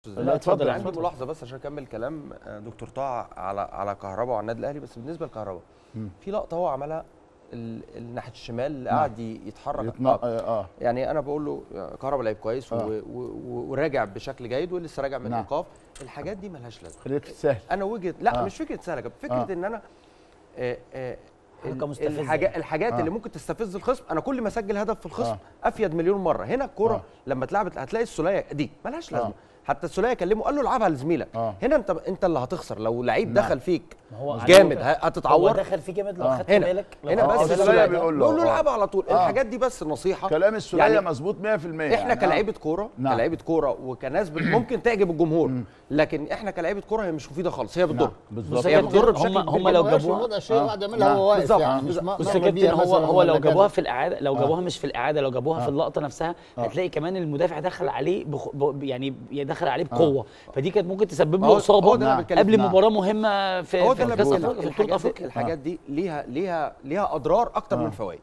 لا اتفضل يا عندي أحمد. ملاحظه بس عشان اكمل كلام آه، دكتور طه على على كهربا وعلى النادي الاهلي بس بالنسبه لكهربا في لقطه هو عملها ال- ال- ناحيه الشمال اللي قاعد ي- يتحرك يتنا... آه. اه اه يعني انا بقول له يا كهربا لعيب كويس و- آه. و- و- وراجع بشكل جيد ولسه راجع من نعم. الايقاف الحاجات دي ملهاش لازمه خليك سهل انا وجهه لا آه. مش فكره سهله كده، فكره آه. ان انا آه، آه، حركة ال- مستفزة الحاجات يعني. الحاجات آه. اللي ممكن تستفز الخصم انا كل ما اسجل هدف في الخصم آه. افيد مليون مره هنا الكوره آه. لما اتلعبت هتلاقي السوليه دي ملهاش لازمه آه. حتى السوليه كلمه قال له العبها لزميلك آه. هنا انت انت اللي هتخسر لو لعيب نعم. دخل فيك ما هو على جامد فكرة ه- هو هتتعور دخل فيه جامد لو آه. خدت هنا بالك لو هنا خدت بس بالك السولية السوليه بيقول له، بيقول له آه. العبها على طول آه. الحاجات دي بس نصيحه كلام السوليه يعني مظبوط 100% احنا يعني. كلاعيبه كوره نعم. كلاعيبه كوره وكناس بت- ممكن تعجب الجمهور لكن احنا كلاعيبه كوره هي مش مفيده خالص هي بتضر نعم بالظبط بص هي يا بتضر كابتن بشكل هم هم كبير لو جداً. جابوها وضع شيء آه. واحد يعملها نعم. وهو واقف بالظبط. يعني مش بالظبط. ما- بص ما يا كابتن بيها هو مثلاً هو لو ولا جابوها كذا. في الاعاده لو جابوها مش في الاعاده لو جابوها آه. في اللقطه نفسها هتلاقي كمان المدافع دخل عليه بخ... ب... يعني دخل عليه بقوه فدي كانت ممكن تسبب ما هو- له اصابه هو ده اللي أنا بتكلم قبل فيه. مباراه مهمه في هو في ده اللي كاس بقول افريقيا في بطوله الحاجات دي, افريقيا الحاجات دي ليها ليها ليها اضرار اكتر آه. من فوائد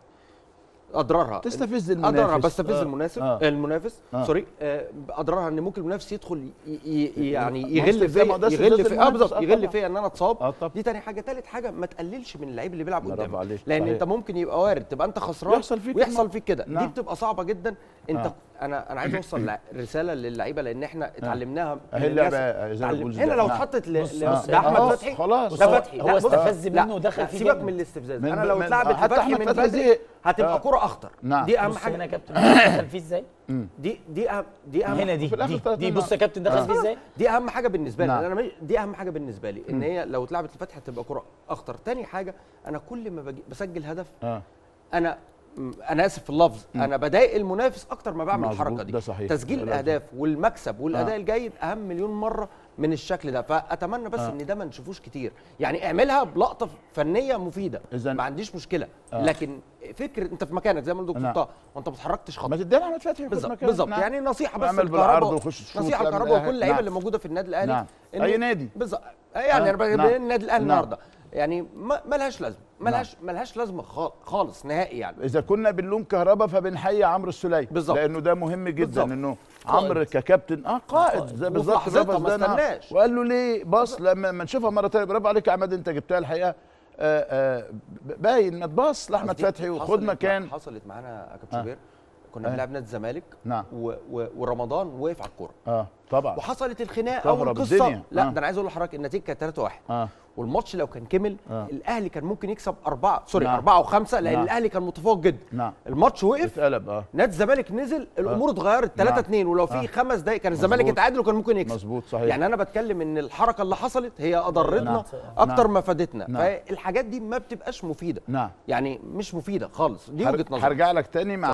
اضرارها تستفز اضرارها المنافس بستفز آه. المناسب آه. المنافس آه. سوري آه، اضرارها ان ممكن المنافس يدخل ي- ي- يعني ما يغل استفزاز- ما فيا ده يغل استفزاز فيا اه المنافس، بالظبط آه يغل طبعا. فيا ان انا اتصاب آه طبعا. دي تاني حاجه تالت حاجه ما تقللش من اللعيب اللي بيلعب برافو قدامك عليك. لان صحيح. انت ممكن يبقى وارد تبقى انت خسران يحصل فيك ويحصل الم- فيك كده نعم. دي بتبقى صعبه جدا انت آه. انا انا عايز اوصل لع- رساله للعيبه لان احنا اتعلمناها من أهي الناس. اللعبة زي ما اتعلم- بقول هنا لو نعم. اتحطت ل- بص- ل- بص- لاحمد خلاص، فتحي خلاص. ده هو- فتحي هو لا، بص- استفز لا، منه ودخل لا، فيه سيبك جامد. من الاستفزاز من- انا لو من- اتلعبت حتى لفتحي أحمد من فتحي بدري زهق. هتبقى آه. كرة اخطر نعم. دي اهم بص هنا حاجه يا كابتن دخل فيه ازاي دي دي اهم دي اهم هنا دي وفي الآخر دي, ثلاثة دي نقط. بص يا كابتن دخل فيه ازاي دي اهم حاجه بالنسبه لي نعم. انا مش- دي اهم حاجه بالنسبه لي ان هي لو اتلعبت الفتح هتبقى كره اخطر تاني حاجه انا كل ما بجي بسجل هدف اه انا م- انا اسف في اللفظ انا بضايق المنافس اكتر ما بعمل مظبوط، الحركه دي ده صحيح. تسجيل ده لازم. الاهداف والمكسب والاداء آه. الجيد اهم مليون مره من الشكل ده فاتمنى بس آه. ان ده ما نشوفوش كتير يعني اعملها بلقطه فنيه مفيده إذن- ما عنديش مشكله آه. لكن فكر انت في مكانك زي ما قال نعم. دكتور طه وانت ما اتحركتش خطوه ما تدينا احمد فتحي ياخد بالظبط مكانه. بالظبط نعم. يعني نصيحه بس واعمل للكهرباء- بالعرض وخش شوط نصيحه واعمل الكهرباء أي وكل اللعيبه حاجة. اللي موجوده في النادي الاهلي نعم. إن- أي نادي. بالظبط يعني آه. انا بقول نعم. النادي الاهلي نعم. النهارده يعني ما ملهاش لازمه ملهاش ملهاش لازمه خال- خالص نهائي يعني اذا كنا بنلوم كهربا فبنحيي عمرو السوليه بالظبط. لانه ده مهم جدا بالظبط. انه عمرو ككابتن اه قائد زي وفي بالظبط لحظتها نفس ما ده نعم. استناش. وقال له ليه بص لما ما نشوفها مره ثانيه برافو عليك يا عماد انت جبتها الحقيقه آه آه باين ما تباص لاحمد قصدي فتحي وخد حصلت مع- مكان حصلت معانا يا كابتن آه. شوبير كنا آه. بنلعب نادي الزمالك نعم. و... و... ورمضان وقف على الكوره اه طبعا وحصلت الخناقه كهرب والقصه الدنيا. لا آه. ده انا عايز اقول لحضرتك النتيجه كانت 3 1 اه والماتش لو كان كمل آه. الاهلي كان ممكن يكسب أربعة سوري نعم. أربعة وخمسة لأن نعم. الأهلي كان متفوق جدا نعم. الماتش وقف اتقلب اه نادي الزمالك نزل الامور اتغيرت 3 نعم. 2 ولو في آه. خمس دقائق كان الزمالك مظبوط. اتعادل وكان ممكن يكسب مظبوط صحيح يعني انا بتكلم ان الحركه اللي حصلت هي اضرتنا نعم. اكتر نعم. ما فادتنا نعم. فالحاجات دي ما بتبقاش مفيده نعم يعني مش مفيده خالص دي وجهه هر- نظري هرجع لك تاني مع